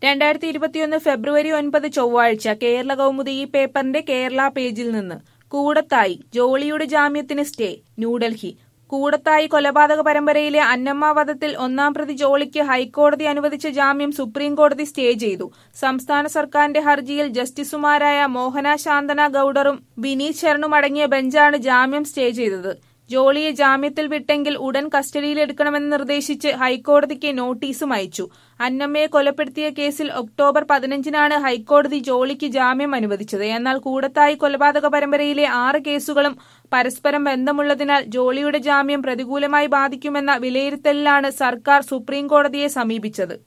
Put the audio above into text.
രണ്ടായിരത്തി ഇരുപത്തിയൊന്ന് ഫെബ്രുവരി ഒൻപത് ചൊവ്വാഴ്ച കേരള കൗമുദി ഈ പേപ്പറിന്റെ കേരള പേജിൽ നിന്ന് കൂടത്തായി ജോളിയുടെ ജാമ്യത്തിന് സ്റ്റേ ന്യൂഡൽഹി കൂടത്തായി കൊലപാതക പരമ്പരയിലെ അന്നമ്മ വധത്തിൽ ഒന്നാം പ്രതി ജോളിക്ക് ഹൈക്കോടതി അനുവദിച്ച ജാമ്യം സുപ്രീംകോടതി സ്റ്റേ ചെയ്തു സംസ്ഥാന സർക്കാരിന്റെ ഹർജിയിൽ ജസ്റ്റിസുമാരായ മോഹന ശാന്തന ഗൌഡറും വിനീത് ശരണും അടങ്ങിയ ബെഞ്ചാണ് ജാമ്യം സ്റ്റേ ചെയ്തത് ജോളിയെ ജാമ്യത്തിൽ വിട്ടെങ്കിൽ ഉടൻ കസ്റ്റഡിയിലെടുക്കണമെന്ന് നിർദ്ദേശിച്ച് ഹൈക്കോടതിക്ക് നോട്ടീസും അയച്ചു അന്നമ്മയെ കൊലപ്പെടുത്തിയ കേസിൽ ഒക്ടോബർ പതിനഞ്ചിനാണ് ഹൈക്കോടതി ജോളിക്ക് ജാമ്യം അനുവദിച്ചത് എന്നാൽ കൂടത്തായി കൊലപാതക പരമ്പരയിലെ ആറ് കേസുകളും പരസ്പരം ബന്ധമുള്ളതിനാൽ ജോളിയുടെ ജാമ്യം പ്രതികൂലമായി ബാധിക്കുമെന്ന വിലയിരുത്തലിലാണ് സർക്കാർ സുപ്രീംകോടതിയെ സമീപിച്ചത്